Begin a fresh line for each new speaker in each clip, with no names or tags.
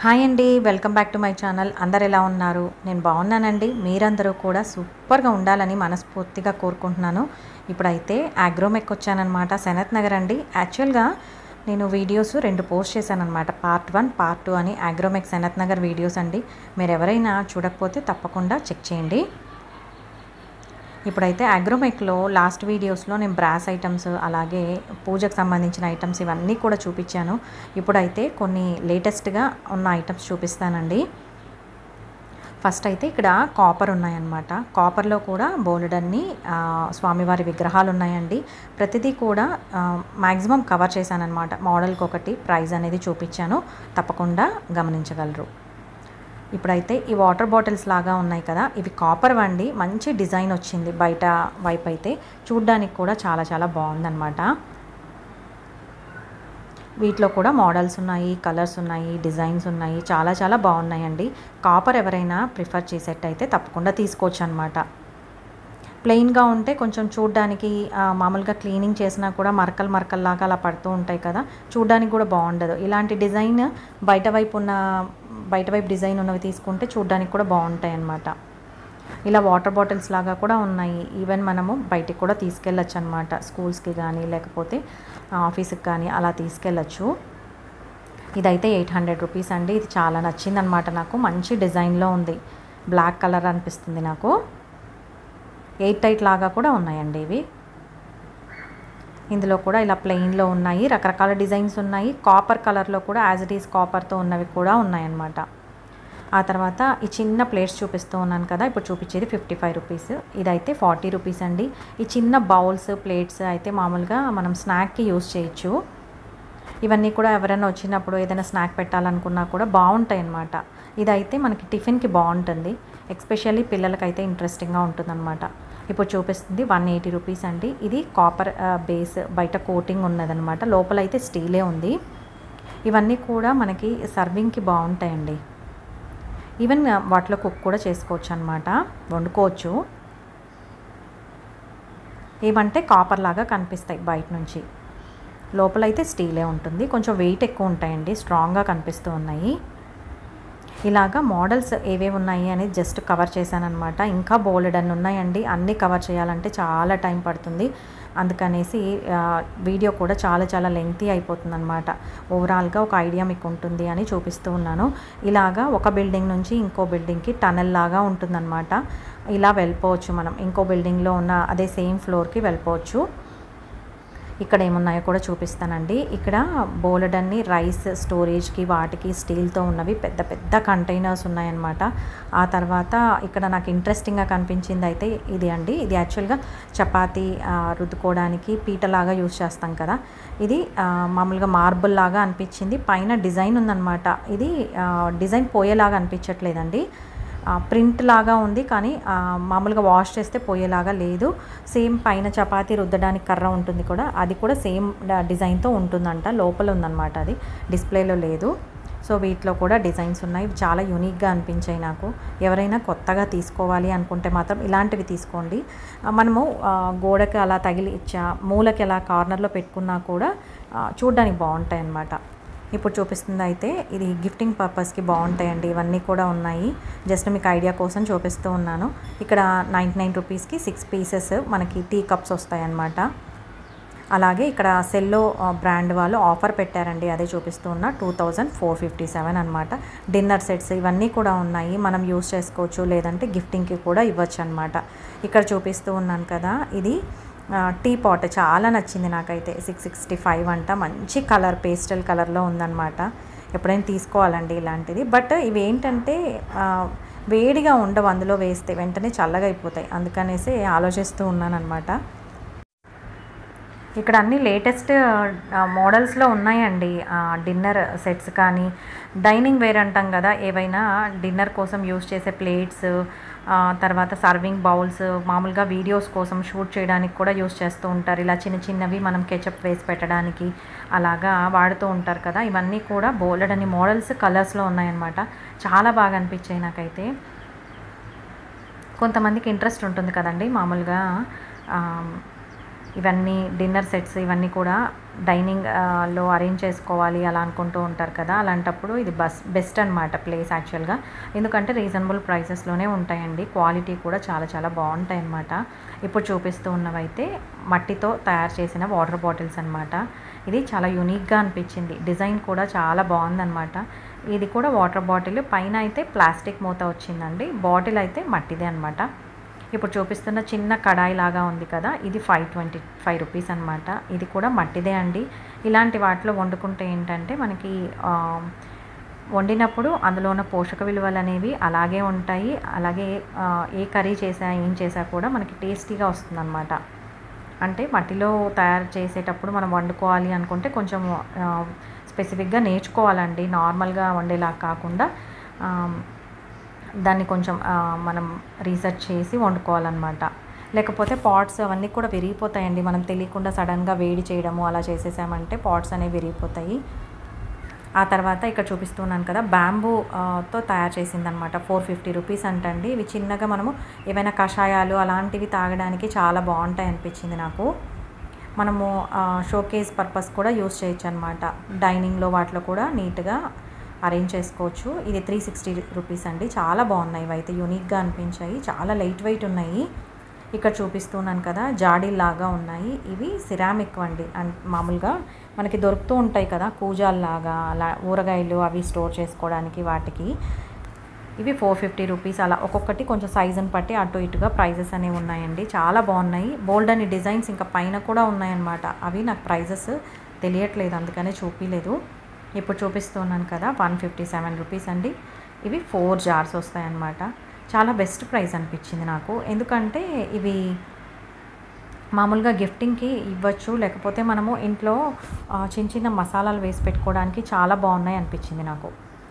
hi అండి welcome back to my channel అందరు ఎలా ఉన్నారు నేను బాగున్నానండి మీరందరూ కూడా సూపర్గా ఉండాలని మనస్ఫూర్తిగా కోరుకుంటున్నాను ఇప్పుడైతే ఆగ్రోమెక్ వచ్చానమాట సెనత్ నగర్ అండి యాక్చువల్గా నేను వీడియోస్ రెండు పోస్ట్ చేశానమాట పార్ట్ వన్ పార్ట్ టూ అని ఆగ్రోమెక్ సెనత్ నగర్ వీడియోస్ అండి మీరు ఎవరైనా చూడకపోతే తప్పకుండా చెక్ చేయండి ఇప్పుడైతే అగ్రోమెక్లో లాస్ట్ వీడియోస్లో నేను బ్రాస్ ఐటమ్స్ అలాగే పూజకు సంబంధించిన ఐటమ్స్ ఇవన్నీ కూడా చూపించాను ఇప్పుడైతే కొన్ని లేటెస్ట్గా ఉన్న ఐటమ్స్ చూపిస్తానండి ఫస్ట్ అయితే ఇక్కడ కాపర్ ఉన్నాయన్నమాట కాపర్లో కూడా బోలెడన్ని ఆ, స్వామివారి విగ్రహాలు ఉన్నాయండి ప్రతిదీ కూడా మ్యాక్సిమం కవర్ చేశానన్నమాట మోడల్కి ఒకటి ప్రైజ్ అనేది చూపించాను తప్పకుండా గమనించగలరు ఇప్పుడైతే ఈ వాటర్ బాటిల్స్ లాగా ఉన్నాయి కదా ఇవి కాపర్ వండి మంచి డిజైన్ వచ్చింది బయట వైపు అయితే చూడ్డానికి కూడా చాలా చాలా బాగుందన్నమాట వీటిలో కూడా మోడల్స్ ఉన్నాయి కలర్స్ ఉన్నాయి డిజైన్స్ ఉన్నాయి చాలా చాలా బాగున్నాయండి కాపర్ ఎవరైనా ప్రిఫర్ చేసేట్టయితే తప్పకుండా తీసుకోవచ్చు అనమాట ప్లెయిన్గా ఉంటే కొంచెం చూడ్డానికి ఆ, మామూలుగా క్లీనింగ్ చేసినా కూడా మరకలు మరకల్లాగా అలా పడుతూ ఉంటాయి కదా చూడ్డానికి కూడా బాగుండదు ఇలాంటి డిజైన్ బయట వైపు ఉన్న బయట వైపు డిజైన్ ఉన్నవి తీసుకుంటే చూడ్డానికి కూడా బాగుంటాయి అన్నమాట ఇలా వాటర్ బాటిల్స్ లాగా కూడా ఉన్నాయి ఈవెన్ మనము బయటికి కూడా తీసుకెళ్ళచ్చు అనమాట స్కూల్స్కి కానీ లేకపోతే ఆఫీస్కి కానీ అలా తీసుకెళ్ళచ్చు ఇదైతే ఎయిట్ హండ్రెడ్ రూపీస్ అండి ఇది చాలా నచ్చిందనమాట నాకు మంచి డిజైన్లో ఉంది బ్లాక్ కలర్ అనిపిస్తుంది నాకు ఎయిట్ టైట్ లాగా కూడా ఉన్నాయండి ఇవి ఇందులో కూడా ఇలా ప్లెయిన్లో ఉన్నాయి రకరకాల డిజైన్స్ ఉన్నాయి కాపర్ కలర్లో కూడా యాజ్ ఇట్ ఈస్ కాపర్తో ఉన్నవి కూడా ఉన్నాయన్నమాట ఆ తర్వాత ఈ చిన్న ప్లేట్స్ చూపిస్తూ ఉన్నాను కదా ఇప్పుడు చూపించేది ఫిఫ్టీ ఫైవ్ రూపీస్ ఇదైతే ఫార్టీ రూపీస్ అండి ఈ చిన్న బౌల్స్ ప్లేట్స్ అయితే మామూలుగా మనం స్నాక్కి యూస్ చేయొచ్చు ఇవన్నీ కూడా ఎవరైనా వచ్చినప్పుడు ఏదైనా స్నాక్ పెట్టాలనుకున్నా కూడా బాగుంటాయి అన్నమాట ఇదైతే మనకి టిఫిన్కి బాగుంటుంది ఎక్స్పెషల్లీ పిల్లలకైతే ఇంట్రెస్టింగ్గా ఉంటుందన్నమాట ఇప్పుడు చూపిస్తుంది వన్ ఎయిటీ రూపీస్ అండి ఇది కాపర్ బేస్ బయట కోటింగ్ ఉన్నదనమాట లోపల అయితే స్టీలే ఉంది ఇవన్నీ కూడా మనకి సర్వింగ్కి బాగుంటాయండి ఈవెన్ వాటిలో కుక్ కూడా చేసుకోవచ్చు అనమాట వండుకోవచ్చు ఏమంటే కాపర్ లాగా కనిపిస్తాయి బయట నుంచి లోపలైతే స్టీలే ఉంటుంది కొంచెం వెయిట్ ఎక్కువ ఉంటాయండి స్ట్రాంగ్గా కనిపిస్తూ ఉన్నాయి ఇలాగా మోడల్స్ ఏవేవి ఉన్నాయి అనేది జస్ట్ కవర్ చేశానమాట ఇంకా బోలెడ్ అన్ని ఉన్నాయండి అన్నీ కవర్ చేయాలంటే చాలా టైం పడుతుంది అందుకనేసి ఆ, వీడియో కూడా చాలా చాలా లెంగ్తీ అయిపోతుంది అనమాట ఓవరాల్గా ఒక ఐడియా మీకు ఉంటుంది అని చూపిస్తూ ఉన్నాను ఇలాగా ఒక బిల్డింగ్ నుంచి ఇంకో బిల్డింగ్కి టనల్ లాగా ఉంటుందన్నమాట ఇలా వెళ్ళిపోవచ్చు మనం ఇంకో బిల్డింగ్లో ఉన్న అదే సేమ్ ఫ్లోర్కి వెళ్ళిపోవచ్చు ఇక్కడ ఏమున్నాయో కూడా చూపిస్తానండి ఇక్కడ బోలెడన్ని రైస్ స్టోరేజ్కి వాటికి స్టీల్తో ఉన్నవి పెద్ద పెద్ద కంటైనర్స్ ఉన్నాయన్నమాట ఆ తర్వాత ఇక్కడ నాకు ఇంట్రెస్టింగ్గా కనిపించింది అయితే ఇది అండి ఇది యాక్చువల్గా చపాతీ ఆ, రుద్దుకోవడానికి పీటలాగా యూస్ చేస్తాం కదా ఇది ఆ, మామూలుగా మార్బుల్ లాగా అనిపించింది పైన డిజైన్ ఉందన్నమాట ఇది ఆ, డిజైన్ పోయేలాగా అనిపించట్లేదండి ప్రింట్ లాగా ఉంది కానీ ఆ, మామూలుగా వాష్ చేస్తే పోయేలాగా లేదు సేమ్ పైన చపాతీ రుద్దడానికి కర్ర ఉంటుంది కూడా అది కూడా సేమ్ డిజైన్తో ఉంటుందంట లోపల ఉందన్నమాట అది డిస్ప్లేలో లేదు సో వీటిలో కూడా డిజైన్స్ ఉన్నాయి ఇవి చాలా యూనిక్గా అనిపించాయి నాకు ఎవరైనా కొత్తగా తీసుకోవాలి అనుకుంటే మాత్రం ఇలాంటివి తీసుకోండి ఆ, మనము ఆ, గోడకి అలా తగిలి ఇచ్చా మూలకి అలా కార్నర్లో పెట్టుకున్నా కూడా ఆ, చూడ్డానికి బాగుంటాయి అన్నమాట ఇప్పుడు చూపిస్తుంది అయితే ఇది గిఫ్టింగ్ పర్పస్కి బాగుంటాయండి ఇవన్నీ కూడా ఉన్నాయి జస్ట్ మీకు ఐడియా కోసం చూపిస్తూ ఉన్నాను ఇక్కడ నైంటీ నైన్ రూపీస్కి సిక్స్ పీసెస్ మనకి టీ కప్స్ వస్తాయన్నమాట అలాగే ఇక్కడ సెల్లో ఆ, బ్రాండ్ వాళ్ళు ఆఫర్ పెట్టారండి అదే చూపిస్తూ ఉన్న two thousand four fifty seven అనమాట డిన్నర్ సెట్స్ ఇవన్నీ కూడా ఉన్నాయి మనం యూస్ చేసుకోవచ్చు లేదంటే గిఫ్టింగ్కి కూడా ఇవ్వచ్చు అనమాట ఇక్కడ చూపిస్తూ ఉన్నాను కదా ఇది ఆ, టీ పాట్ చాలా నచ్చింది నాకైతే సిక్స్ సిక్స్టీ ఫైవ్ అంట మంచి కలర్ పేస్టల్ కలర్లో ఉందన్నమాట ఎప్పుడైనా తీసుకోవాలండి ఇలాంటిది బట్ ఇవి ఏంటంటే ఆ, వేడిగా ఉండవు అందులో వేస్తే వెంటనే చల్లగా అయిపోతాయి అందుకనేసి ఆలోచిస్తూ ఉన్నాను అనమాట ఇక్కడ అన్ని లేటెస్ట్ మోడల్స్లో ఉన్నాయండి ఆ, డిన్నర్ సెట్స్ కానీ డైనింగ్ వేర్ అంటాం కదా ఏవైనా డిన్నర్ కోసం యూస్ చేసే ప్లేట్స్ ఆ, తర్వాత సర్వింగ్ బౌల్స్ మామూలుగా వీడియోస్ కోసం షూట్ చేయడానికి కూడా యూస్ చేస్తూ ఉంటారు ఇలా చిన్న చిన్నవి మనం కెచప్ వేసి పెట్టడానికి అలాగా వాడుతూ ఉంటారు కదా ఇవన్నీ కూడా బోలెడని మోడల్స్ కలర్స్లో ఉన్నాయన్నమాట చాలా బాగా అనిపించాయి నాకైతే కొంతమందికి ఇంట్రెస్ట్ ఉంటుంది కదండి మామూలుగా ఆ, ఇవన్నీ డిన్నర్ సెట్స్ ఇవన్నీ కూడా డైనింగ్ ఆ, లో అరేంజ్ చేసుకోవాలి అలా అనుకుంటూ ఉంటారు కదా అలాంటప్పుడు ఇది బస్ బెస్ట్ అనమాట ప్లేస్ యాక్చువల్గా ఎందుకంటే రీజనబుల్ ప్రైసెస్లోనే ఉంటాయండి క్వాలిటీ కూడా చాలా చాలా బాగుంటాయి అన్నమాట ఇప్పుడు చూపిస్తూ ఉన్నవైతే మట్టితో తయారు చేసిన వాటర్ బాటిల్స్ అనమాట ఇది చాలా యూనిక్గా అనిపించింది డిజైన్ కూడా చాలా బాగుందన్నమాట ఇది కూడా వాటర్ బాటిల్ పైన అయితే ప్లాస్టిక్ మూత వచ్చిందండి బాటిల్ అయితే మట్టిదే అనమాట ఇప్పుడు చూపిస్తున్న చిన్న కడాయి లాగా ఉంది కదా ఇది ఫైవ్ ట్వంటీ ఫైవ్ రూపీస్ అనమాట ఇది కూడా మట్టిదే అండి ఇలాంటి వాటిలో వండుకుంటే ఏంటంటే మనకి ఆ, వండినప్పుడు అందులో ఉన్న పోషక విలువలు అనేవి అలాగే ఉంటాయి అలాగే ఆ, ఏ కర్రీ చేసా ఏం చేసా కూడా మనకి టేస్టీగా వస్తుందన్నమాట అంటే మట్టిలో తయారు చేసేటప్పుడు మనం వండుకోవాలి అనుకుంటే కొంచెం ఆ, స్పెసిఫిక్గా నేర్చుకోవాలండి నార్మల్గా వండేలా కాకుండా ఆ, దాన్ని కొంచెం ఆ, మనం రీసెర్చ్ చేసి వండుకోవాలన్నమాట లేకపోతే పాట్స్ అవన్నీ కూడా విరిగిపోతాయండి మనం తెలియకుండా సడన్గా వేడి చేయడము అలా చేసేసామంటే పాట్స్ అనేవి విరిగిపోతాయి ఆ తర్వాత ఇక్కడ చూపిస్తున్నాను కదా బ్యాంబూ ఆ, తో తయారు చేసిందనమాట ఫోర్ ఫిఫ్టీ రూపీస్ అంటండి ఇవి చిన్నగా మనము ఏవైనా కషాయాలు అలాంటివి తాగడానికి చాలా బాగుంటాయి అనిపించింది నాకు మనము షోకేస్ పర్పస్ కూడా యూస్ చేయొచ్చు అనమాట డైనింగ్లో వాటిలో కూడా నీట్గా అరేంజ్ చేసుకోవచ్చు ఇది త్రీ సిక్స్టీ రూపీస్ అండి చాలా బాగున్నాయి ఇవి అయితే యూనిక్గా అనిపించాయి చాలా లైట్ వెయిట్ ఉన్నాయి ఇక్కడ చూపిస్తున్నాను కదా జాడీల్లాగా ఉన్నాయి ఇవి సిరామిక్ అండి అండ్ మామూలుగా మనకి దొరుకుతూ ఉంటాయి కదా కూజాల్లాగా అలా ఊరగాయలు అవి స్టోర్ చేసుకోవడానికి వాటికి ఇవి ఫోర్ ఫిఫ్టీ రూపీస్ అలా ఒక్కొక్కటి కొంచెం సైజుని బట్టి అటు ఇటుగా ప్రైజెస్ అనేవి ఉన్నాయండి చాలా బాగున్నాయి బోల్డ్ అని డిజైన్స్ ఇంకా పైన కూడా ఉన్నాయన్నమాట అవి నాకు ప్రైజెస్ తెలియట్లేదు అందుకనే చూపించలేదు ఇప్పుడు చూపిస్తున్నాను కదా వన్ ఫిఫ్టీ సెవెన్ రూపీస్ అండి ఇవి ఫోర్ జార్స్ వస్తాయన్నమాట చాలా బెస్ట్ ప్రైస్ అనిపించింది నాకు ఎందుకంటే ఇవి మామూలుగా గిఫ్టింగ్కి ఇవ్వచ్చు లేకపోతే మనము ఇంట్లో ఆ, చిన్న చిన్న మసాలాలు వేసి పెట్టుకోవడానికి చాలా బాగున్నాయి అనిపించింది నాకు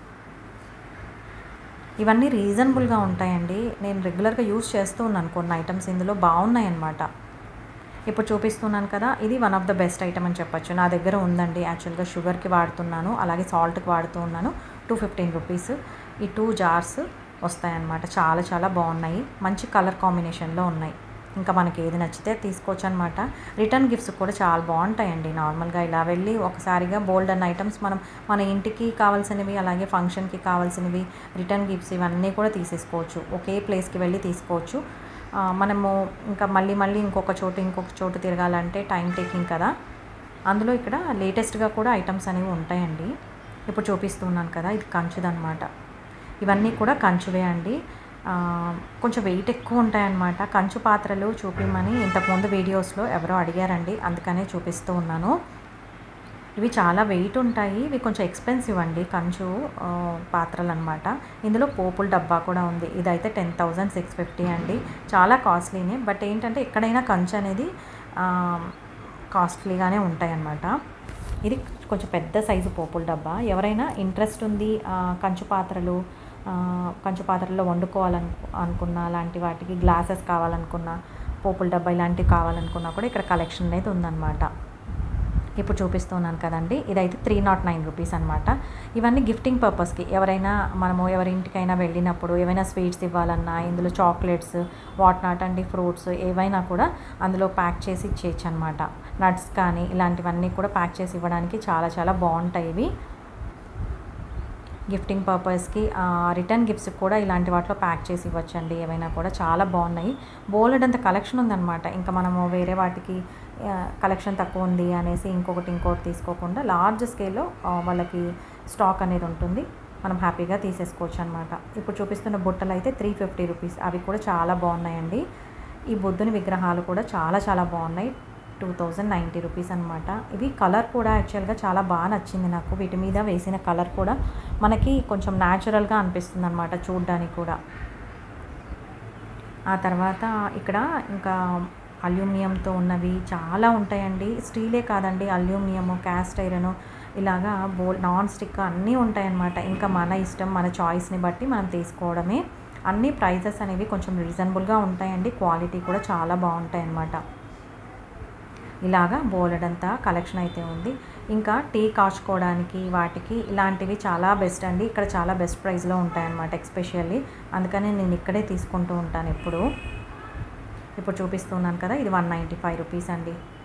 ఇవన్నీ రీజనబుల్గా ఉంటాయండి నేను రెగ్యులర్గా యూస్ చేస్తూ ఉన్నాను కొన్ని ఐటమ్స్ ఇందులో బాగున్నాయి అన్నమాట ఇప్పుడు చూపిస్తున్నాను కదా ఇది one of the best item అని చెప్పొచ్చు నా దగ్గర ఉందండి యాక్చువల్గా షుగర్కి వాడుతున్నాను అలాగే సాల్ట్కి వాడుతూ ఉన్నాను టూ ఫిఫ్టీన్ రూపీస్ ఈ టూ జార్స్ వస్తాయన్నమాట చాలా చాలా బాగున్నాయి మంచి కలర్ కాంబినేషన్లో ఉన్నాయి ఇంకా మనకి ఏది నచ్చితే తీసుకోవచ్చు అనమాట రిటర్న్ గిఫ్ట్స్ కూడా చాలా బాగుంటాయండి నార్మల్గా ఇలా వెళ్ళి ఒకసారిగా బోల్డ్ అన్న ఐటమ్స్ మనం మన ఇంటికి కావాల్సినవి అలాగే ఫంక్షన్కి కావాల్సినవి రిటర్న్ గిఫ్ట్స్ ఇవన్నీ కూడా తీసేసుకోవచ్చు ఒకే ప్లేస్కి వెళ్ళి తీసుకోవచ్చు ఆ, మనము ఇంకా మళ్ళీ మళ్ళీ ఇంకొక చోటు ఇంకొక చోటు తిరగాలంటే టైం టేకింగ్ కదా అందులో ఇక్కడ లేటెస్ట్గా కూడా ఐటమ్స్ అనేవి ఉంటాయండి ఇప్పుడు చూపిస్తున్నాను కదా ఇది కంచుదన్నమాట ఇవన్నీ కూడా కంచువే అండి ఆ, కొంచెం వెయిట్ ఎక్కువ ఉంటాయన్నమాట కంచు పాత్రలు చూపిమని ఇంతకుముందు వీడియోస్లో ఎవరో అడిగారండి అందుకనే చూపిస్తూ ఉన్నాను ఇవి చాలా వెయిట్ ఉంటాయి ఇవి కొంచెం ఎక్స్పెన్సివ్ అండి కంచు ఆ, పాత్రలు అనమాట ఇందులో పోపుల డబ్బా కూడా ఉంది ఇదైతే టెన్ థౌజండ్ సిక్స్ ఫిఫ్టీ అండి చాలా కాస్ట్లీనే బట్ ఏంటంటే ఎక్కడైనా కంచు అనేది ఆ, కాస్ట్లీగానే ఉంటాయి అన్నమాట ఇది కొంచెం పెద్ద సైజు పోపుల డబ్బా ఎవరైనా ఇంట్రెస్ట్ ఉంది ఆ, కంచు పాత్రలు ఆ, కంచు పాత్రల్లో వండుకోవాలను అనుకున్నా అలాంటి వాటికి గ్లాసెస్ కావాలనుకున్నా పోపుల డబ్బా ఇలాంటివి కావాలనుకున్నా కూడా ఇక్కడ కలెక్షన్ అనేది ఉందన్నమాట ఇప్పుడు చూపిస్తున్నాను కదండి ఇదైతే త్రీ నాట్ నైన్ రూపీస్ అనమాట ఇవన్నీ గిఫ్టింగ్ పర్పస్కి ఎవరైనా మనము ఎవరింటికైనా వెళ్ళినప్పుడు ఏవైనా స్వీట్స్ ఇవ్వాలన్నా ఇందులో చాక్లెట్స్ వాట్ నాట్ అండి ఫ్రూట్స్ ఏవైనా కూడా అందులో ప్యాక్ చేసి ఇచ్చేయచ్చు అనమాట నట్స్ కానీ ఇలాంటివన్నీ కూడా ప్యాక్ చేసి ఇవ్వడానికి చాలా చాలా బాగుంటాయి ఇవి గిఫ్టింగ్ పర్పస్కి రిటర్న్ గిఫ్ట్స్ కూడా ఇలాంటి వాటిలో ప్యాక్ చేసి ఇవ్వచ్చండి ఏవైనా కూడా చాలా బాగున్నాయి బోలెడ్ అంత కలెక్షన్ ఉందన్నమాట ఇంకా మనము వేరే వాటికి కలెక్షన్ తక్కువ ఉంది అనేసి ఇంకొకటి ఇంకోటి తీసుకోకుండా లార్జ్ స్కేల్లో వాళ్ళకి స్టాక్ అనేది ఉంటుంది మనం హ్యాపీగా తీసేసుకోవచ్చు అనమాట ఇప్పుడు చూపిస్తున్న బుట్టలు అయితే త్రీ ఫిఫ్టీ రూపీస్ అవి కూడా చాలా బాగున్నాయండి ఈ బుద్ధుని విగ్రహాలు కూడా చాలా చాలా బాగున్నాయి టూ థౌజండ్ నైంటీ రూపీస్ అనమాట ఇవి కలర్ కూడా యాక్చువల్గా చాలా బాగా నచ్చింది నాకు వీటి మీద వేసిన కలర్ కూడా మనకి కొంచెం న్యాచురల్గా అనిపిస్తుంది అనమాట చూడ్డానికి కూడా ఆ తర్వాత ఇక్కడ ఇంకా అల్యూమినియంతో ఉన్నవి చాలా ఉంటాయండి స్టీలే కాదండి అల్యూమినియము క్యాస్ట్ ఐరన్ ఇలాగా బోల్ నాన్ స్టిక్ అన్నీ ఉంటాయన్నమాట ఇంకా మన ఇష్టం మన చాయిస్ని బట్టి మనం తీసుకోవడమే అన్ని ప్రైజెస్ అనేవి కొంచెం రీజనబుల్గా ఉంటాయండి క్వాలిటీ కూడా చాలా బాగుంటాయి అన్నమాట ఇలాగా బోలెడంతా కలెక్షన్ అయితే ఉంది ఇంకా టీ కాచుకోవడానికి వాటికి ఇలాంటివి చాలా బెస్ట్ అండి ఇక్కడ చాలా బెస్ట్ ప్రైస్లో ఉంటాయన్నమాట ఎక్స్పెషల్లీ అందుకని నేను ఇక్కడే తీసుకుంటూ ఉంటాను ఎప్పుడు ఇప్పుడు చూపిస్తున్నాను కదా ఇది వన్ నైంటీ ఫైవ్ రూపీస్ అండి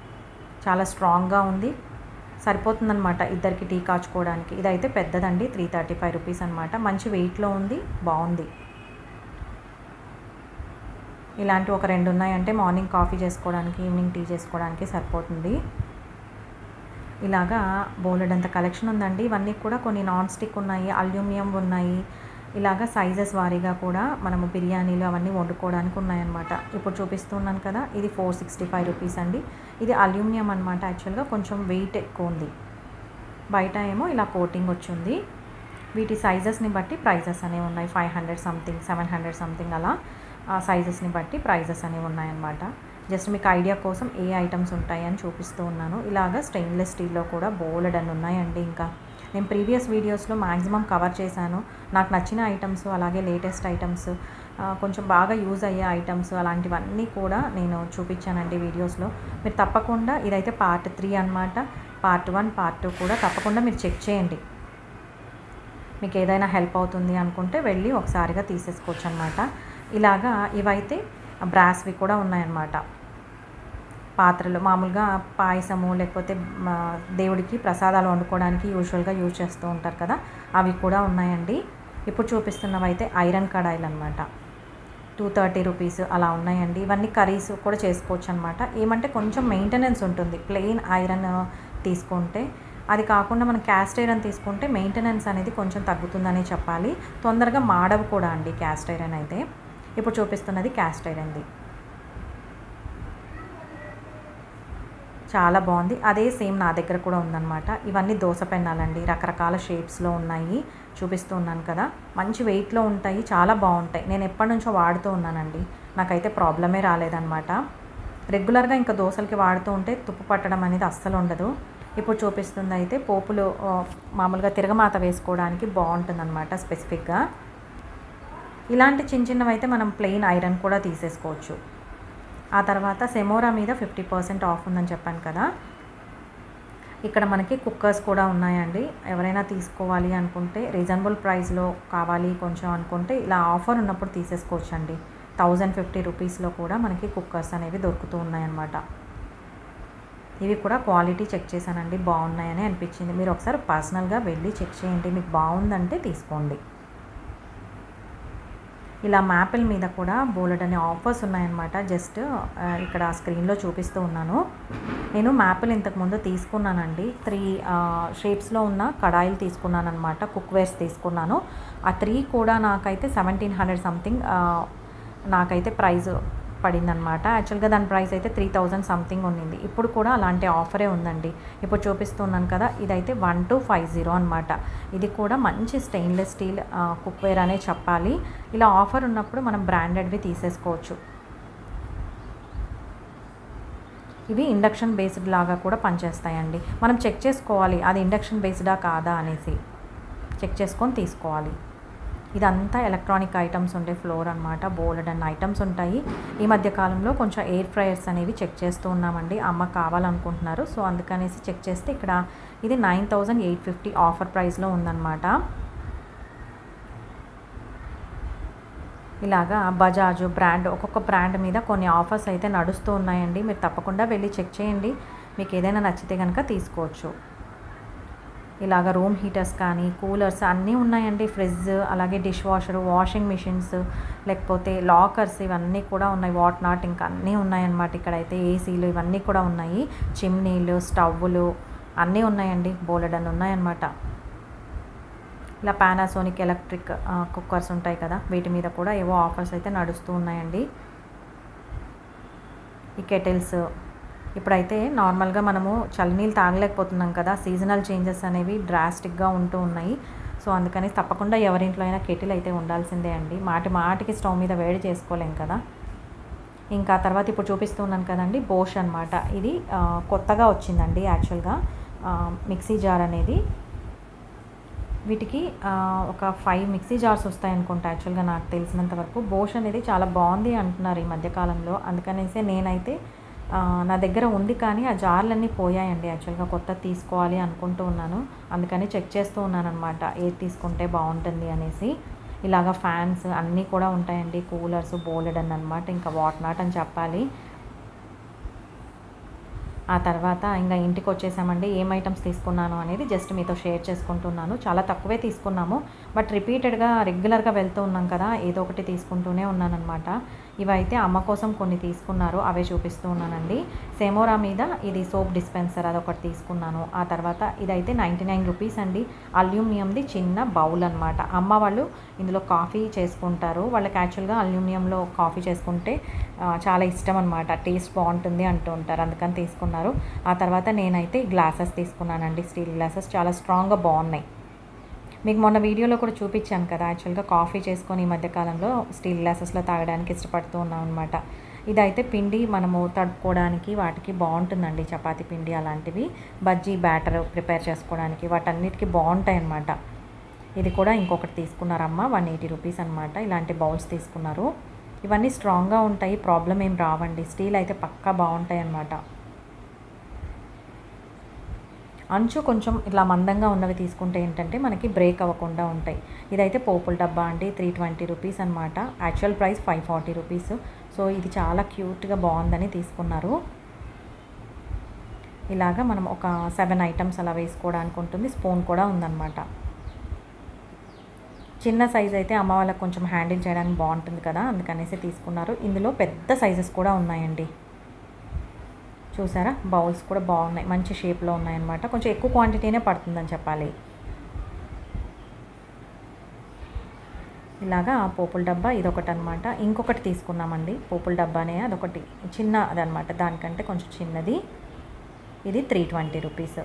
చాలా స్ట్రాంగ్గా ఉంది సరిపోతుందన్నమాట ఇద్దరికి టీ కాచుకోవడానికి ఇదైతే పెద్దదండి త్రీ థర్టీ ఫైవ్ రూపీస్ అనమాట మంచి వెయిట్లో ఉంది బాగుంది ఇలాంటి ఒక రెండు ఉన్నాయంటే మార్నింగ్ కాఫీ చేసుకోవడానికి ఈవినింగ్ టీ చేసుకోవడానికి సరిపోతుంది ఇలాగా బోలెడంత కలెక్షన్ ఉందండి ఇవన్నీ కూడా కొన్ని నాన్ స్టిక్ ఉన్నాయి అల్యూమినియం ఉన్నాయి ఇలాగా సైజెస్ వారీగా కూడా మనము బిర్యానీలు అవన్నీ వండుకోవడానికి ఉన్నాయన్నమాట ఇప్పుడు చూపిస్తున్నాను కదా ఇది ఫోర్ సిక్స్టీ ఫైవ్ రూపీస్ అండి ఇది అల్యూమినియం అనమాట యాక్చువల్గా కొంచెం వెయిట్ ఎక్కువ ఉంది బయట ఏమో ఇలా కోటింగ్ వచ్చింది వీటి సైజెస్ని బట్టి ప్రైజెస్ అనేవి ఉన్నాయి five hundred something seven hundred something అలా ఆ సైజెస్ని బట్టి ప్రైజెస్ అనేవి ఉన్నాయన్నమాట జస్ట్ మీకు ఐడియా కోసం ఏ ఐటమ్స్ ఉంటాయని చూపిస్తూ ఉన్నాను ఇలాగ స్టెయిన్లెస్ స్టీల్లో కూడా బోలెడ్ అని ఉన్నాయండి ఇంకా నేను ప్రీవియస్ వీడియోస్లో మ్యాక్సిమం కవర్ చేశాను నాకు నచ్చిన ఐటమ్స్ అలాగే లేటెస్ట్ ఐటమ్స్ కొంచెం బాగా యూజ్ అయ్యే ఐటమ్స్ అలాంటివన్నీ కూడా నేను చూపించానండి వీడియోస్లో మీరు తప్పకుండా ఇదైతే పార్ట్ త్రీ అనమాట పార్ట్ వన్ పార్ట్ టూ కూడా తప్పకుండా మీరు చెక్ చేయండి మీకు ఏదైనా హెల్ప్ అవుతుంది అనుకుంటే వెళ్ళి ఒకసారిగా తీసేసుకోవచ్చు అనమాట ఇలాగా ఇవైతే బ్రాస్వి కూడా ఉన్నాయన్నమాట పాత్రలు మామూలుగా పాయసము లేకపోతే మా దేవుడికి ప్రసాదాలు వండుకోవడానికి యూజువల్గా యూజ్ చేస్తూ ఉంటారు కదా అవి కూడా ఉన్నాయండి ఇప్పుడు చూపిస్తున్నవి అయితే ఐరన్ కడాయిలు అనమాట టూ థర్టీ రూపీస్ అలా ఉన్నాయండి ఇవన్నీ కర్రీస్ కూడా చేసుకోవచ్చు అనమాట ఏమంటే కొంచెం మెయింటెనెన్స్ ఉంటుంది ప్లెయిన్ ఐరన్ తీసుకుంటే అది కాకుండా మనం క్యాస్ట్ ఐరన్ తీసుకుంటే మెయింటెనెన్స్ అనేది కొంచెం తగ్గుతుందని చెప్పాలి తొందరగా మాడవు కూడా అండి క్యాస్ట్ ఐరన్ అయితే ఇప్పుడు చూపిస్తున్నది క్యాస్ట్ ఐరన్ది చాలా బాగుంది అదే సేమ్ నా దగ్గర కూడా ఉందన్నమాట ఇవన్నీ దోశ పెన్నాలండి రకరకాల షేప్స్లో ఉన్నాయి చూపిస్తూ ఉన్నాను కదా మంచి వెయిట్లో ఉంటాయి చాలా బాగుంటాయి నేను ఎప్పటి నుంచో వాడుతూ ఉన్నానండి నాకైతే ప్రాబ్లమే రాలేదన్నమాట రెగ్యులర్గా ఇంకా దోశలకి వాడుతూ ఉంటే తుప్పు పట్టడం అనేది అస్సలు ఉండదు ఇప్పుడు చూపిస్తుంది అయితే పోపులు ఆ, మామూలుగా తిరగమాత వేసుకోవడానికి బాగుంటుందన్నమాట స్పెసిఫిక్గా ఇలాంటి చిన్న చిన్నవి అయితే మనం ప్లెయిన్ ఐరన్ కూడా తీసేసుకోవచ్చు ఆ తర్వాత సెమోరా మీద ఫిఫ్టీ పర్సెంట్ ఆఫ్ ఉందని చెప్పాను కదా ఇక్కడ మనకి కుక్కర్స్ కూడా ఉన్నాయండి ఎవరైనా తీసుకోవాలి అనుకుంటే రీజనబుల్ ప్రైస్లో కావాలి కొంచెం అనుకుంటే ఇలా ఆఫర్ ఉన్నప్పుడు తీసేసుకోవచ్చు అండి థౌజండ్ ఫిఫ్టీ రూపీస్లో కూడా మనకి కుక్కర్స్ అనేవి దొరుకుతూ ఉన్నాయన్నమాట ఇవి కూడా క్వాలిటీ చెక్ చేశానండి బాగున్నాయని అనిపించింది మీరు ఒకసారి పర్సనల్గా వెళ్ళి చెక్ చేయండి మీకు బాగుందంటే తీసుకోండి ఇలా మ్యాపిల్ మీద కూడా బోలెడ్ అనే ఆఫర్స్ ఉన్నాయన్నమాట జస్ట్ ఆ, ఇక్కడ స్క్రీన్లో చూపిస్తూ ఉన్నాను నేను మ్యాపిల్ ఇంతకుముందు తీసుకున్నానండి త్రీ షేప్స్లో ఉన్న కడాయిలు తీసుకున్నాను అనమాట కుక్వేర్స్ తీసుకున్నాను ఆ త్రీ కూడా నాకైతే సెవెంటీన్ హండ్రెడ్ సంథింగ్ నాకైతే ప్రైస్ పడిందనమాట యాక్చువల్గా దాని ప్రైస్ అయితే త్రీ థౌజండ్ సంథింగ్ ఉన్నింది ఇప్పుడు కూడా అలాంటి ఆఫరే ఉందండి ఇప్పుడు చూపిస్తున్నాను కదా ఇదైతే వన్ టూ ఫైవ్ జీరో అనమాట ఇది కూడా మంచి స్టెయిన్లెస్ స్టీల్ కుక్వేర్ అనే చెప్పాలి ఇలా ఆఫర్ ఉన్నప్పుడు మనం బ్రాండెడ్వి తీసేసుకోవచ్చు ఇవి ఇండక్షన్ బేస్డ్ లాగా కూడా పనిచేస్తాయండి మనం చెక్ చేసుకోవాలి అది ఇండక్షన్ బేస్డా కాదా అనేసి చెక్ చేసుకొని తీసుకోవాలి ఇదంతా ఎలక్ట్రానిక్ ఐటమ్స్ ఉండే ఫ్లోర్ అనమాట బోల్డ్ అండ్ ఐటమ్స్ ఉంటాయి ఈ మధ్య కాలంలో కొంచెం ఎయిర్ ఫ్రైయర్స్ అనేవి చెక్ చేస్తూ ఉన్నామండి అమ్మ కావాలనుకుంటున్నారు సో అందుకనేసి చెక్ చేస్తే ఇక్కడ ఇది nine thousand eight fifty offer ప్రైస్లో ఉందన్నమాట ఇలాగా బజాజ్ బ్రాండ్ ఒక్కొక్క బ్రాండ్ మీద కొన్ని ఆఫర్స్ అయితే నడుస్తూ ఉన్నాయండి మీరు తప్పకుండా వెళ్ళి చెక్ చేయండి మీకు ఏదైనా నచ్చితే కనుక తీసుకోవచ్చు ఇలాగ రూమ్ హీటర్స్ కానీ కూలర్స్ అన్నీ ఉన్నాయండి ఫ్రిడ్జ్ అలాగే డిష్ వాషర్ వాషింగ్ మిషన్స్ లేకపోతే లాకర్స్ ఇవన్నీ కూడా ఉన్నాయి వాట్ నాట్ ఇంకా అన్నీ ఉన్నాయన్నమాట ఇక్కడైతే ఏసీలు ఇవన్నీ కూడా ఉన్నాయి చిమ్నీలు స్టవ్లు అన్నీ ఉన్నాయండి బోలెడన్ ఉన్నాయన్నమాట ఇలా పానాసోనిక్ ఎలక్ట్రిక్ కుక్కర్స్ ఉంటాయి కదా వీటి మీద కూడా ఏవో ఆఫర్స్ అయితే నడుస్తూ ఉన్నాయండి ఈ కెటిల్స్ ఇప్పుడైతే నార్మల్గా మనము చల్లనీళ్ళు తాగలేకపోతున్నాం కదా సీజనల్ చేంజెస్ అనేవి డ్రాస్టిక్గా ఉంటూ ఉన్నాయి సో అందుకని తప్పకుండా ఎవరింట్లో అయినా కెటిల్ అయితే ఉండాల్సిందే అండి మాటి మాటికి స్టవ్ మీద వేడి చేసుకోలేం కదా ఇంకా తర్వాత ఇప్పుడు చూపిస్తున్నాను కదండి బోష్ అనమాట ఇది ఆ, కొత్తగా వచ్చిందండి యాక్చువల్గా ఆ, మిక్సీ జార్ అనేది వీటికి ఆ, ఒక ఫైవ్ మిక్సీ జార్స్ వస్తాయి అనుకుంటా యాక్చువల్గా నాకు తెలిసినంత వరకు బోష్ అనేది చాలా బాగుంది అంటున్నారు ఈ మధ్యకాలంలో అందుకనేసి నేనైతే ఆ, నా దగ్గర ఉంది కానీ ఆ జార్లన్నీ పోయాయండి యాక్చువల్గా కొత్త తీసుకోవాలి అనుకుంటూ ఉన్నాను అందుకని చెక్ చేస్తూ ఉన్నాను అనమాట ఏది తీసుకుంటే బాగుంటుంది అనేసి ఇలాగ ఫ్యాన్స్ అన్నీ కూడా ఉంటాయండి కూలర్స్ బోలెడ్ అని అనమాట ఇంకా వాట్ నాట్ అని చెప్పాలి ఆ తర్వాత ఇంకా ఇంటికి వచ్చేసామండి ఏం ఐటమ్స్ తీసుకున్నాను అనేది జస్ట్ మీతో షేర్ చేసుకుంటున్నాను చాలా తక్కువే తీసుకున్నాము బట్ రిపీటెడ్గా రెగ్యులర్గా వెళ్తూ ఉన్నాం కదా ఏదో ఒకటి తీసుకుంటూనే ఉన్నానన్నమాట ఇవైతే అమ్మ కోసం కొన్ని తీసుకున్నారు అవే చూపిస్తూ ఉన్నానండి సెమోరా మీద ఇది సోప్ డిస్పెన్సర్ అదొకటి తీసుకున్నాను ఆ తర్వాత ఇదైతే నైంటీ నైన్ రూపీస్ అండి అల్యూమినియంది చిన్న బౌల్ అనమాట అమ్మ వాళ్ళు ఇందులో కాఫీ చేసుకుంటారు వాళ్ళకి యాక్చువల్గా అల్యూమినియంలో కాఫీ చేసుకుంటే ఆ, చాలా ఇష్టం అనమాట టేస్ట్ బాగుంటుంది అంటూ ఉంటారు అందుకని తీసుకున్నారు ఆ తర్వాత నేనైతే గ్లాసెస్ తీసుకున్నానండి స్టీల్ గ్లాసెస్ చాలా స్ట్రాంగ్గా బాగున్నాయి మీకు మొన్న వీడియోలో కూడా చూపించాను కదా యాక్చువల్గా కాఫీ చేసుకొని ఈ మధ్యకాలంలో స్టీల్ గ్లాసెస్లో తాగడానికి ఇష్టపడుతూ ఉన్నాం అనమాట ఇదైతే పిండి మనము తడుపుకోవడానికి వాటికి బాగుంటుందండి చపాతీ పిండి అలాంటివి బజ్జీ బ్యాటర్ ప్రిపేర్ చేసుకోవడానికి వాటన్నిటికీ బాగుంటాయి అన్నమాట ఇది కూడా ఇంకొకటి తీసుకున్నారమ్మ వన్ ఎయిటీ రూపీస్ అనమాట ఇలాంటి బౌల్స్ తీసుకున్నారు ఇవన్నీ స్ట్రాంగ్గా ఉంటాయి ప్రాబ్లం ఏం రావండి స్టీల్ అయితే పక్కా బాగుంటాయి అన్నమాట అంచు కొంచెం ఇట్లా మందంగా ఉన్నవి తీసుకుంటే ఏంటంటే మనకి బ్రేక్ అవ్వకుండా ఉంటాయి ఇదైతే పోపుల డబ్బా అండి త్రీ ట్వంటీ రూపీస్ అనమాట actual price five forty rupees so ఇది చాలా క్యూట్గా బాగుందని తీసుకున్నారు ఇలాగా మనం ఒక సెవెన్ ఐటమ్స్ అలా వేసుకోవడానికి ఉంటుంది స్పూన్ కూడా ఉందన్నమాట చిన్న సైజ్ అయితే అమ్మ వాళ్ళకి కొంచెం హ్యాండిల్ చేయడానికి బాగుంటుంది కదా అందుకనేసి తీసుకున్నారు ఇందులో పెద్ద సైజెస్ కూడా ఉన్నాయండి చూసారా బౌల్స్ కూడా బాగున్నాయి మంచి షేప్లో ఉన్నాయన్నమాట కొంచెం ఎక్కువ క్వాంటిటీనే పడుతుందని చెప్పాలి ఇలాగా పోపుల డబ్బా ఇదొకటి అనమాట ఇంకొకటి తీసుకున్నామండి పోపుల డబ్బానే అదొకటి చిన్న అదనమాట దానికంటే కొంచెం చిన్నది ఇది త్రీ ట్వంటీ రూపీస్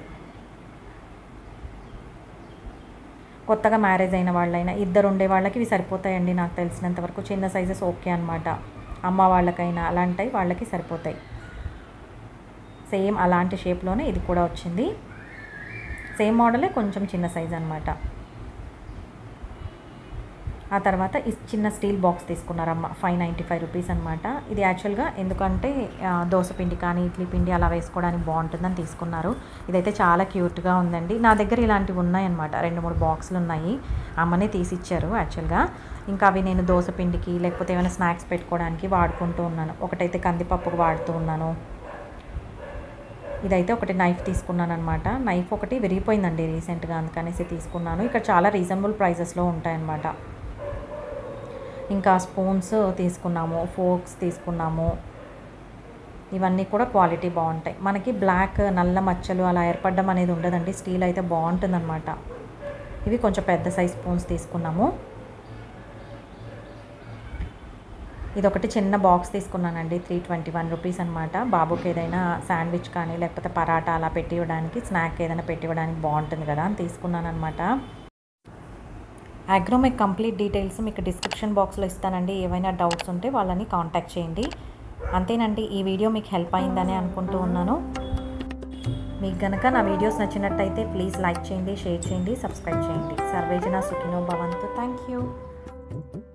కొత్తగా మ్యారేజ్ అయిన వాళ్ళైనా ఇద్దరు ఉండే వాళ్ళకి ఇవి సరిపోతాయండి నాకు తెలిసినంత వరకు చిన్న సైజెస్ ఓకే అనమాట అమ్మ వాళ్ళకైనా అలాంటివి వాళ్ళకి సరిపోతాయి సేమ్ అలాంటి షేప్లోనే ఇది కూడా వచ్చింది సేమ్ మోడలే కొంచెం చిన్న సైజ్ అనమాట ఆ తర్వాత ఈ చిన్న స్టీల్ బాక్స్ తీసుకున్నారమ్మ ఫైవ్ నైంటీ ఫైవ్ రూపీస్ అనమాట ఇది యాక్చువల్గా ఎందుకంటే ఆ, దోస పిండి కానీ ఇడ్లీ పిండి అలా వేసుకోవడానికి బాగుంటుందని తీసుకున్నారు ఇదైతే చాలా క్యూట్గా ఉందండి నా దగ్గర ఇలాంటివి ఉన్నాయన్నమాట రెండు మూడు బాక్సులు ఉన్నాయి అమ్మనే తీసిచ్చారు యాక్చువల్గా ఇంకా అవి నేను దోస పిండికి లేకపోతే ఏమైనా స్నాక్స్ పెట్టుకోవడానికి వాడుకుంటూ ఉన్నాను ఒకటైతే కందిపప్పుకు వాడుతూ ఉన్నాను ఇదైతే ఒకటి నైఫ్ తీసుకున్నాను అనమాట నైఫ్ ఒకటి విరిగిపోయిందండి రీసెంట్గా అందుకనేసి తీసుకున్నాను ఇక్కడ చాలా రీజనబుల్ ప్రైజెస్లో ఉంటాయన్నమాట ఇంకా స్పూన్స్ తీసుకున్నాము ఫోక్స్ తీసుకున్నాము ఇవన్నీ కూడా క్వాలిటీ బాగుంటాయి మనకి బ్లాక్ నల్ల మచ్చలు అలా ఏర్పడడం అనేది ఉండదండి స్టీల్ అయితే బాగుంటుందన్నమాట ఇవి కొంచెం పెద్ద సైజ్ స్పూన్స్ తీసుకున్నాము ఇది ఒకటి చిన్న బాక్స్ తీసుకున్నానండి త్రీ ట్వంటీ వన్ రూపీస్ అనమాట బాబుకి ఏదైనా శాండ్విచ్ కానీ లేకపోతే పరాటా అలా పెట్టి ఇవ్వడానికి స్నాక్ ఏదైనా పెట్టి ఇవ్వడానికి బాగుంటుంది కదా అని తీసుకున్నాను అనమాట అగ్రోమెక్ కంప్లీట్ డీటెయిల్స్ మీకు డిస్క్రిప్షన్ బాక్స్లో ఇస్తానండి ఏవైనా డౌట్స్ ఉంటే వాళ్ళని కాంటాక్ట్ చేయండి అంతేనండి ఈ వీడియో మీకు హెల్ప్ అయిందని అనుకుంటూ ఉన్నాను మీకు గనక నా వీడియోస్ నచ్చినట్టయితే ప్లీజ్ లైక్ చేయండి షేర్ చేయండి సబ్స్క్రైబ్ చేయండి సర్వేజన సుఖినో భవంతు థ్యాంక్ యూ